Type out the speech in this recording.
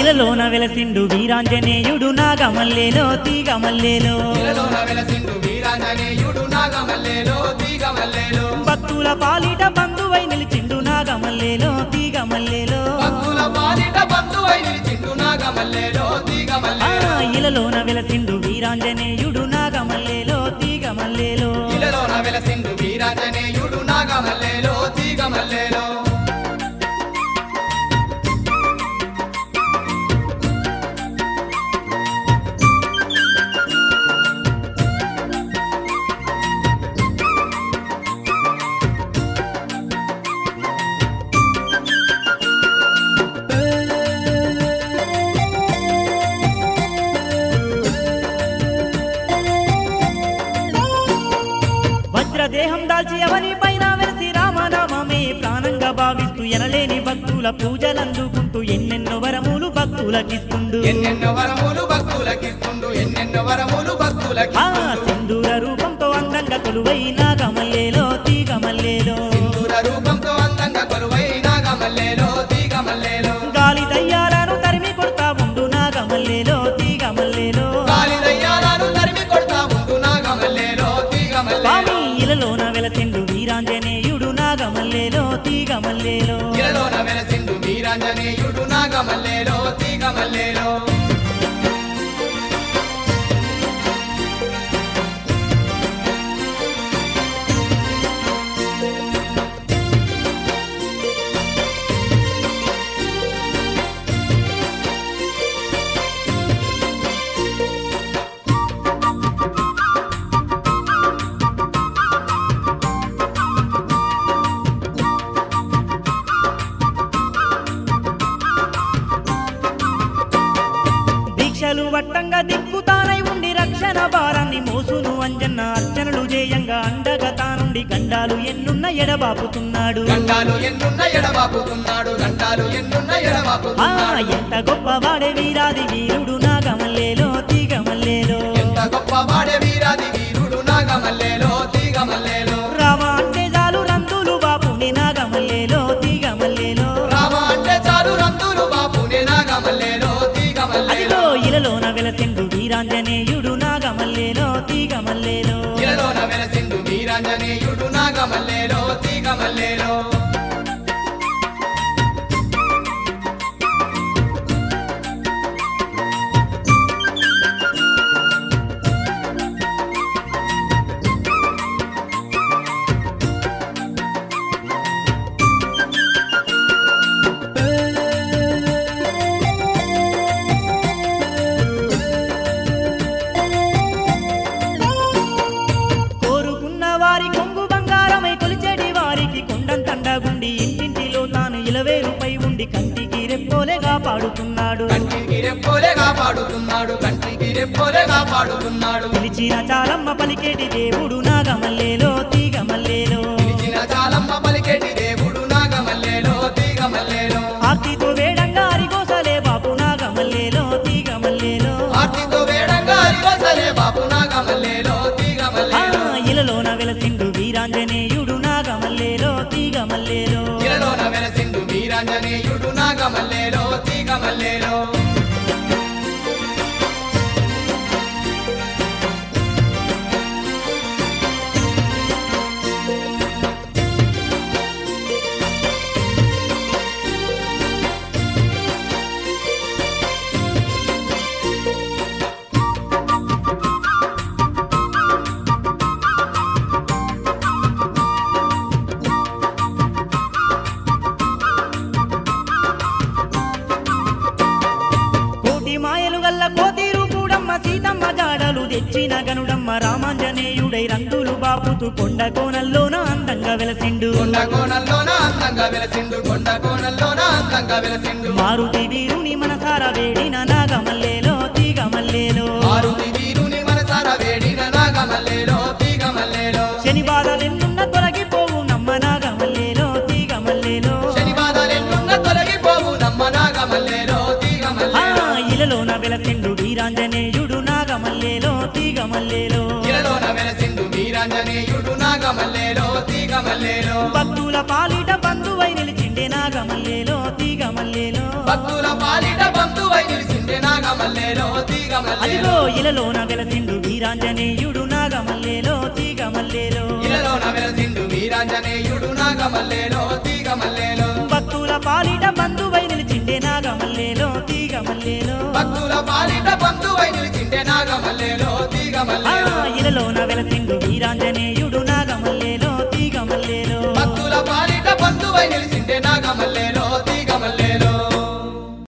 ఇలలోన వెలసిండు వీరాంజనేయుడు నాగమల్లేలో తీగమల్లేలో ఇలలోన వెలసిండు వీరాంజనేయుడు నాగమల్లేలో తీగమల్లేలో భక్తుల పాలిట బంధువై నిలిచిండు నాగమల్లేలో తీగమల్లేలో భక్తుల పాలిట బంధువై నిలిచిండు నాగమల్లేలో ఆ తీగమల్లేలో ఇలలోన వెలసిండు వీరాంజనేయుడు నాగమల్లేలో తీగమల్లేలో ఇలలోన వెలసిండు వీరాంజనేయుడు నాగమల్లేలో తీగమల్లేలో వజ్రదేహం దాల్చి ఎవరి పైన వెలిసి రామనామమే ప్రాణంగా భావిస్తూ ఎనలేని భక్తుల పూజలందుకుంటూ ఎన్నెన్నో వరములు భక్తులకిస్తుండు ఎన్నెన్నో వరములు భక్తులకిస్తుండు ఎన్నెన్నో వరములు ఆ భక్తులకిస్తుండు సింధూర రూపంతో అందంగా కొలువై నాగమల్లేలో తీగమల్లేలో సింధూర రూపంతో అందంగా కొలువై నాగమల్లేలో తీగమల్లేలో గాలి దయ్యాలను తరిమి కొడతా ఉండు నాగమల్లేలో తీగమల్లేలో గాలి దయ్యాలను తరిమి కొడతా ఉండు నాగమల్లేలో తీగమల్లేలో స్వామి ఇలలోన వెలసిండు వీరాంజనేయుడు నాగమల్లేలో తీగమల్లేలో ఇలలోన వెలసిండు వీరాంజనేయుడు నాగమల్లేలో తీగమల్లేలో దీక్షలు వట్టంగా దిక్కుతానై ఉండి రక్షణ భారాన్ని మోసును అంజన్న అర్చనలు చేయంగా అండగా తానుండి గండాలు ఎన్నున్న ఎడబాపుతున్నాడు గండాలు ఎన్నున్న ఎడబాపుతున్నాడు గండాలు ఎన్నున్న ఆ ఎడబాపుతున్నాడు ఎంత గొప్పవాడే వీరాది వీరుడు నాగమల్లేలో తీగమల్లేలో ఎంత గొప్ప వాడే వీరాది వీరుడు నాగమల్లేలో తీగమల్లేలో రామ అంటే చాలు రందులు బాపుని నాగమల్లేలో తీగమల్లేలో రామ అంటే చాలు రందులు బాపునే నాగమల్లేలో తీగమల్లేలో అదిగో ఇలలోన వెలసిండు వీరాంజనేయుడు నాగమల్లేలో తీగమల్లేలో ఇలలోన వెలసిండు వీరాంజనేయుడు నాగమల్లేలో తీగమల్లేలో కోరుకున్న వారి కొంగు బంగారమై కొలిచేటి వారికి కొండంతండగుండి ఇంటింటిలో తాను ఇలవేరుపై ఉండి కంటికి రెప్పోలేగా పాడుతున్నాడు కంటికి రెప్పోలే కాపాడుతున్నాడు కంటికి రెప్పోలే కాపాడుతున్నాడు పిలిచిన చాలమ్మ పలికేటి దేవుడు నాగమల్లేలో తీగమల్లేలో పిలిచిన చాలమ్మ పలికేటి దేవుడు నాగమల్లేలో తీగమల్లేలో ఆర్తితో వేడంగా అరిగోసలే బాపు నాగమల్లేలో తీగమల్లేలో ఆర్తితో వేడంగా అరివసలే బాపు నాగమల్లేలో ఆ తీగమల్లేలో ఇలలోన వెలసిండు వీరాంజనేయుడు నాగమల్లేలో తీగమల్లేలో ఇలలోన వెలసిండు వీరాంజనేయుడు నాగమల్లేలో తీగమల్లేలో కోటి మాయలు గల్ల కోతీరు కూడమ్మ సీతమ్మ జాడలు తెచ్చిన గనుడమ్మ రామాంజనేయుడై రంగులు బాపుతూ కొండ కోనల్లోన అందంగా వెలసిండు కొండ కోణంలోన అందంగా వెలసిండు కొండ కోణంలోన అందంగా వెలసిండు మారుతి వీరుని మనసార వేడిన నాగమల్లేలో తీగమల్లేలో మారుతి వీరుని మనసార వేడిన నాగమల్లేలో తీగమల్లేలో శని బాధలెన్నున్న తొలగిపోవు నమ్మ నాగమల్లేలో తీగమల్లేలో శని బాధలెన్నున్న తొలగిపోవు నమ్మ నాగమల్లేలో ఆ తీగమల్లేలో ఇలలోన వెలసిండు వీరాంజనేయుడు నాగమల్లేలో తీగమల్లేలో ఇలలోన వెలసిండు వీరాంజనేయుడు నాగమల్లేలో తీగమల్లేలో భక్తుల పాలిట బంధువై నిలిచిండే నాగమల్లేలో తీగమల్లేలో భక్తుల పాలిట బంధువై నాగమల్లేలో తీగ మల్లేలో అదిగో ఇలలోన వెలసిండు వీరాంజనేయుడు నాగమల్లేలో తీగ మల్లేలో ఇలలోన వెలసిండు వీరాంజనేయుడు నాగమల్లేలో తీగ మల్లేలో భక్తుల పాలిట బంధువై నిలిచిండే నాగమల్లేలో తీగ మల్లేలో భక్తుల పాలిట బంధువై నిలిచిండే నాగమల్లేలో తీగ ఆ మల్లేలో ఇలలోన వెలసిండు వీరాంజనేయుడు